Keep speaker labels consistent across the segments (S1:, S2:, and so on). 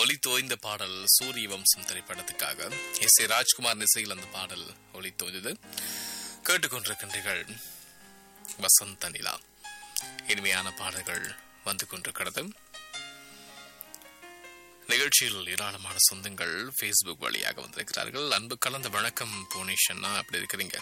S1: ஒலி தோய்ந்த பாடல் சூரிய வம்சம் திரைப்படத்துக்காக எஸ் ஏ ராஜ்குமார் இசையில் அந்த பாடல் ஒலி தோய்ந்தது கேட்டுக்கொண்டிருக்கின்றீர்கள் வசந்த நிலா இனிமையான பாடல்கள் வந்து கொண்டிருக்கிறது நிகழ்ச்சியில் ஏராளமான சொந்தங்கள் ஃபேஸ்புக் வழியாக வந்திருக்கிறார்கள் அன்பு கலந்த வணக்கம் புவனேஷன்னா அப்படி இருக்கிறீங்க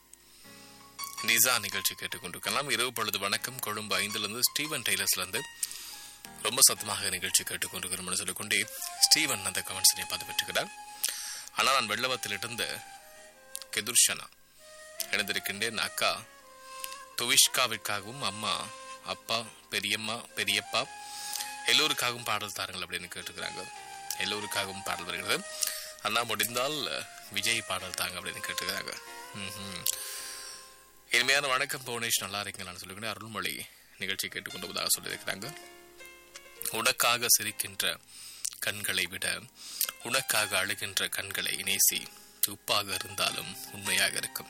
S1: நிசா நிகழ்ச்சி கேட்டுக்கொண்டிருக்கலாம் இரவு பொழுது வணக்கம் கொழும்பு ஐந்துலேருந்து ஸ்டீவன் டெய்லர்ஸ்லேருந்து ரொம்ப சத்தமாக நிகழ்ச்சி கேட்டுக்கொண்டிருக்கிறோம்னு சொல்லிக்கொண்டே ஸ்டீவன் அந்த கமெண்ட்ஸனை பார்த்து பெற்றுக்கிறார் ஆனால் நான் வெள்ளவத்திலிருந்து கெதுர்ஷனா எழுந்திருக்கின்றேன் அக்கா துவிஷ்காவிற்காகவும் அம்மா அப்பா பெரியம்மா பெரியப்பா எல்லோருக்காகவும் பாடல் தாருங்கள் அப்படின்னு கேட்டுக்கிறாங்க எல்லோருக்காகவும் பாடல் வருகிறது அண்ணா முடிந்தால் விஜய் பாடல் தாங்க அப்படின்னு கேட்டுக்கிறாங்க ம்ஹும். இனிமையான வணக்கம் புவனேஷ் நல்லா இருக்கீங்களான்னு சொல்லிக்கிட்டு அருள்மொழி நிகழ்ச்சி கேட்டுக்கொண்டு வதாக சொல்லியிருக்கிறாங்க உனக்காக சிரிக்கின்ற கண்களை விட உனக்காக அழுகின்ற கண்களை நேசி உப்பாக இருந்தாலும் உண்மையாக இருக்கும்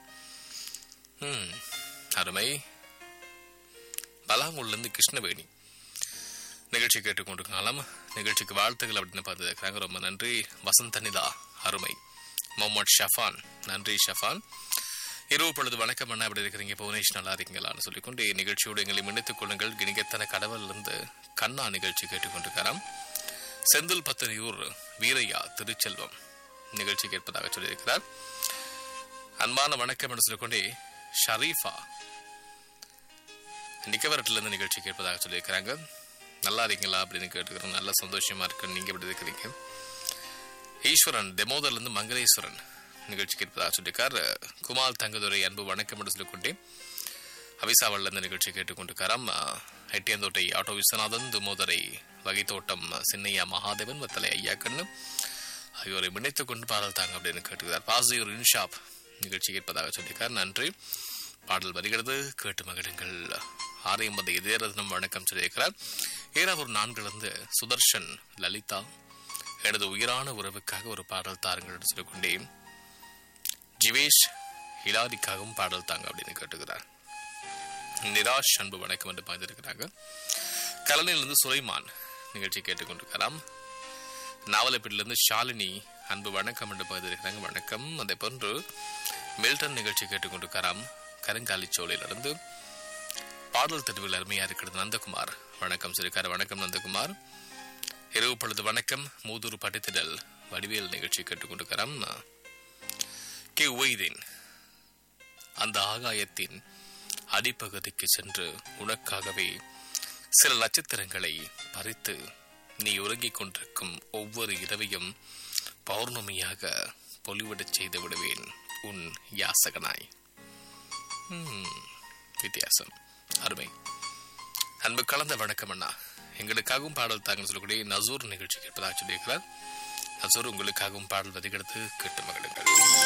S1: ம் அருமை பலாங்கூர்லேருந்து கிருஷ்ணவேணி நிகழ்ச்சி கேட்டுக்கொண்டிருக்கலாம் நிகழ்ச்சிக்கு வாழ்த்துக்கள் அப்படின்னு பார்த்துருக்காங்க ரொம்ப நன்றி வசந்த நிலா அருமை முகமது ஷஃபான் நன்றி ஷஃபான் இரவு பொழுது வணக்கம் அண்ணா எப்படி இருக்கிறீங்க புவனேஷ் நல்லா இருக்கீங்களான்னு சொல்லிக்கொண்டு நிகழ்ச்சியோடு எங்களை இணைத்துக் கொள்ளுங்கள் கிணிகத்தன கடவுளிலிருந்து கண்ணா நிகழ்ச்சி கேட்டுக்கொண்டிருக்கிறாம் செந்தில் பத்தனியூர் வீரையா திருச்செல்வம் நிகழ்ச்சி கேட்பதாக சொல்லியிருக்கிறார் அன்பான வணக்கம் என்று சொல்லிக்கொண்டே ஷரீஃபா நிக்கவரட்டிலிருந்து நிகழ்ச்சி கேட்பதாக சொல்லியிருக்கிறாங்க நல்லா இருக்கீங்களா அப்படின்னு கேட்டுக்கிறோம் நல்ல சந்தோஷமா இருக்கு நீங்க எப்படி இருக்கிறீங்க ஈஸ்வரன் தெமோதர்ல இருந்து மங்களேஸ்வரன் நிகழ்ச்சி கேட்பதாக சொல்லியிருக்கார் குமால் தங்கதுரை அன்பு வணக்கம் என்று சொல்லிக்கொண்டே அவிசாவல்ல இருந்து நிகழ்ச்சி கேட்டுக்கொண்டிருக்காராம் எட்டியந்தோட்டை ஆட்டோ விஸ்வநாதன் துமோதரை வகைத்தோட்டம் சின்னையா மகாதேவன் வத்தலை ஐயா கண்ணு ஆகியோரை இணைத்துக் கொண்டு பாடல் தாங்க அப்படின்னு கேட்டுக்கிறார் பாசியூர் இன்ஷாப் நிகழ்ச்சி கேட்பதாக சொல்லியிருக்கார் நன்றி பாடல் வருகிறது கேட்டு மகிழுங்கள் ஆரையம்பது இதயரத்னம் வணக்கம் சொல்லியிருக்கிறார் ஏறாவூர் நான்கிலிருந்து சுதர்ஷன் லலிதா எனது உயிரான உறவுக்காக ஒரு பாடல் தாருங்கள் என்று சொல்லிக்கொண்டே ஜிவேஷ் ஹிலாரிக்காகவும் பாடல் தாங்க அப்படின்னு கேட்டுக்கிறார் நிராஷ் அன்பு வணக்கம் என்று பார்த்திருக்கிறாங்க கலனிலிருந்து சுலைமான் நிகழ்ச்சி கேட்டுக்கொண்டிருக்கலாம் நாவலப்பேட்டிலிருந்து ஷாலினி அன்பு வணக்கம் என்று பார்த்திருக்கிறாங்க வணக்கம் அதே போன்று மில்டன் நிகழ்ச்சி கேட்டுக்கொண்டிருக்கிறாம் கருங்காலி சோலையிலிருந்து பாடல் தெருவில் அருமையா இருக்கிறது நந்தகுமார் வணக்கம் சொல்லியிருக்காரு வணக்கம் நந்தகுமார் இரவு பொழுது வணக்கம் மூதூர் பட்டித்திடல் வடிவேல் நிகழ்ச்சி கேட்டுக்கொண்டிருக்கிறாம் கே உவைதீன் அந்த ஆகாயத்தின் அடிப்பகுதிக்கு சென்று உனக்காகவே சில நட்சத்திரங்களை பறித்து நீ உறங்கிக் கொண்டிருக்கும் ஒவ்வொரு இரவையும் பௌர்ணமியாக பொலிவிடச் செய்து விடுவேன் உன் யாசகனாய் ம், வித்தியாசம் அருமை அன்பு கலந்த வணக்கம் அண்ணா எங்களுக்காகவும் பாடல் தாங்கன்னு சொல்லக்கூடிய நசூர் நிகழ்ச்சி கேட்பதாக சொல்லியிருக்கிறார் நசூர் உங்களுக்காகவும் பாடல் வதிகெடுத்து கேட்டு மகிழுங்கள்